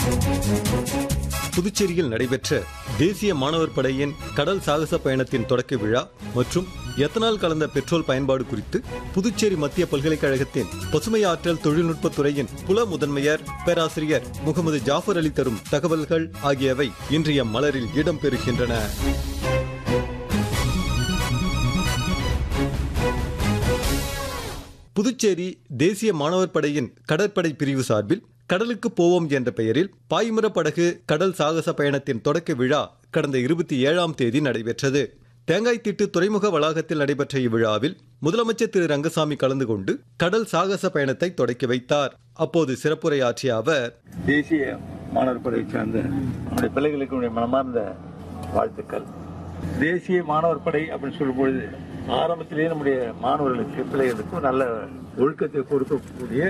புதுச்சேரியில் நடைபெற்ற தேசிய மாணவர் படையின் கடல் சாகச பயணத்தின் தொடக்க விழா மற்றும் எத்தனால் கலந்த பெட்ரோல் பயன்பாடு குறித்து புதுச்சேரி மத்திய பல்கலைக்கழகத்தின் பசுமை ஆற்றல் தொழில்நுட்பத் துறையின் புல முதன்மையர் பேராசிரியர் முகமது ஜாஃபர் அலி தரும் தகவல்கள் ஆகியவை இன்றைய மலரில் இடம்பெறுகின்றன புதுச்சேரி தேசிய மாணவர் படையின் கடற்படை பிரிவு சார்பில் கடலுக்கு போவோம் என்ற பெயரில் பாய்மர படகு கடல் சாகச பயணத்தின் தொடக்க விழா கடந்த இருபத்தி ஏழாம் தேதி நடைபெற்றது தேங்காய்த்திட்டு துறைமுக வளாகத்தில் நடைபெற்ற இவ்விழாவில் முதலமைச்சர் திரு ரங்கசாமி கலந்து கொண்டு கடல் சாகச பயணத்தை தொடக்கி வைத்தார் அப்போது சிறப்புரையாற்றிய அவர் தேசிய மாணவர் படையை சார்ந்த நம்முடைய பிள்ளைகளுக்கு என்னுடைய மனமார்ந்த வாழ்த்துக்கள் தேசிய மாணவர் படை அப்படின்னு சொல்லும் பொழுது ஆரம்பத்திலேயே நம்முடைய மாணவர்களுக்கு பிள்ளைகளுக்கு நல்ல ஒழுக்கத்தை கொடுக்கக்கூடிய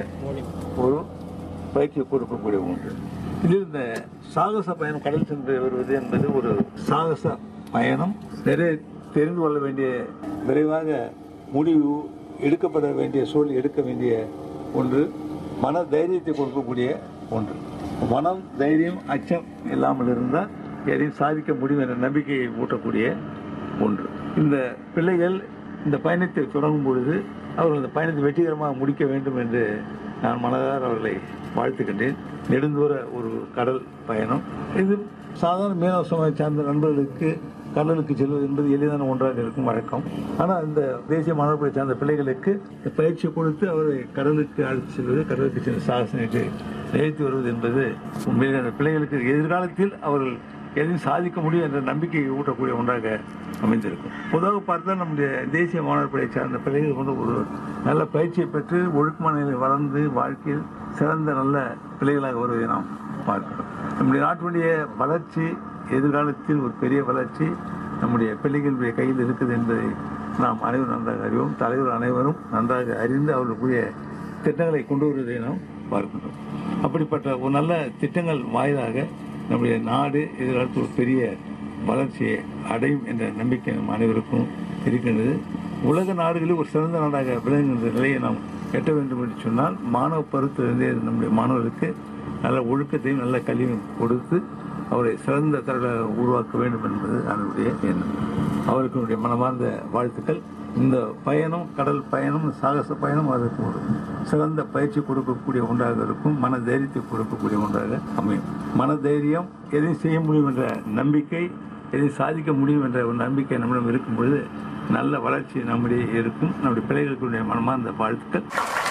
ஒரு பயிற்சியை கொடுக்கக்கூடிய ஒன்று இதில் இந்த சாகச பயணம் கடல் சென்று வருவது என்பது ஒரு சாகச பயணம் நிறைய தெரிந்து கொள்ள வேண்டிய விரைவாக முடிவு எடுக்கப்பட வேண்டிய சூழல் எடுக்க வேண்டிய ஒன்று மன தைரியத்தை கொடுக்கக்கூடிய ஒன்று மனம் தைரியம் அச்சம் இல்லாமல் இருந்தால் எதையும் சாதிக்க முடியும் என்ற நம்பிக்கையை ஊட்டக்கூடிய ஒன்று இந்த பிள்ளைகள் இந்த பயணத்தை தொடங்கும் பொழுது அவர்கள் இந்த பயணத்தை வெற்றிகரமாக முடிக்க வேண்டும் என்று நான் மனதார அவர்களை வாழ்த்துக்கின்றேன் நெடுந்தூர ஒரு கடல் பயணம் இது சாதாரண மீனவ சமூகத்தை சார்ந்த நண்பர்களுக்கு கடலுக்கு செல்வது என்பது எளிதான ஒன்றாக இருக்கும் வழக்கம் ஆனால் இந்த தேசிய மாணவர்களை சார்ந்த பிள்ளைகளுக்கு இந்த பயிற்சி கொடுத்து அவரை கடலுக்கு அழைத்து செல்வது கடலுக்கு சென்று சாகசனுக்கு நிகழ்த்தி வருவது என்பது உண்மையிலே அந்த பிள்ளைகளுக்கு எதிர்காலத்தில் அவர்கள் எதையும் சாதிக்க முடியும் என்ற நம்பிக்கையை ஊட்டக்கூடிய ஒன்றாக அமைந்திருக்கும் பொதுவாக பார்த்தால் நம்முடைய தேசிய மாணவர் படையை சார்ந்த பிள்ளைகள் வந்து ஒரு நல்ல பயிற்சியை பெற்று ஒழுக்கமான நிலையில் வளர்ந்து வாழ்க்கையில் சிறந்த நல்ல பிள்ளைகளாக வருவதை நாம் பார்க்கிறோம் நம்முடைய நாட்டுடைய வளர்ச்சி எதிர்காலத்தில் ஒரு பெரிய வளர்ச்சி நம்முடைய பிள்ளைகளுடைய கையில் இருக்குது என்பதை நாம் அனைவரும் நன்றாக அறிவோம் தலைவர் அனைவரும் நன்றாக அறிந்து அவர்களுக்குரிய திட்டங்களை கொண்டு வருவதை நாம் பார்க்கின்றோம் அப்படிப்பட்ட ஒரு நல்ல திட்டங்கள் வாயிலாக நம்முடைய நாடு எதிர்காலத்தில் ஒரு பெரிய வளர்ச்சியை அடையும் என்ற நம்பிக்கை நம் அனைவருக்கும் இருக்கின்றது உலக நாடுகளில் ஒரு சிறந்த நாடாக விளங்குகின்ற நிலையை நாம் எட்ட வேண்டும் என்று சொன்னால் மாணவ பருவத்திலிருந்தே நம்முடைய மாணவர்களுக்கு நல்ல ஒழுக்கத்தையும் நல்ல கல்வியும் கொடுத்து அவரை சிறந்த தரலாக உருவாக்க வேண்டும் என்பது அதனுடைய எண்ணம் அவருக்கு என்னுடைய மனமார்ந்த வாழ்த்துக்கள் இந்த பயணம் கடல் பயணம் சாகச பயணம் அதற்கு ஒரு சிறந்த பயிற்சி கொடுக்கக்கூடிய ஒன்றாக இருக்கும் மன தைரியத்தை கொடுக்கக்கூடிய ஒன்றாக அமையும் மன தைரியம் எதையும் செய்ய முடியும் என்ற நம்பிக்கை எதையும் சாதிக்க முடியும் என்ற ஒரு நம்பிக்கை நம்மிடம் இருக்கும் பொழுது நல்ல வளர்ச்சி நம்முடைய இருக்கும் நம்முடைய பிள்ளைகளுக்குடைய மனமார்ந்த வாழ்த்துக்கள்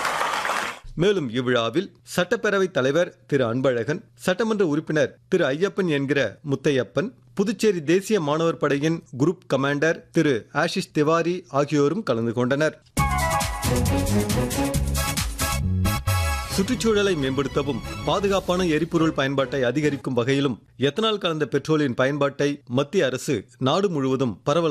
மேலும் இவ்விழாவில் சட்டப்பேரவைத் தலைவர் திரு அன்பழகன் சட்டமன்ற உறுப்பினர் திரு ஐயப்பன் என்கிற முத்தையப்பன் புதுச்சேரி தேசிய மாணவர் படையின் குரூப் கமாண்டர் திரு ஆஷிஷ் திவாரி ஆகியோரும் கலந்து கொண்டனர் சுற்றுச்சூழலை மேம்படுத்தவும் பாதுகாப்பான எரிபொருள் பயன்பாட்டை அதிகரிக்கும் வகையிலும் எத்தனால் கலந்த பெட்ரோலின் பயன்பாட்டை மத்திய அரசு நாடு முழுவதும் பரவல்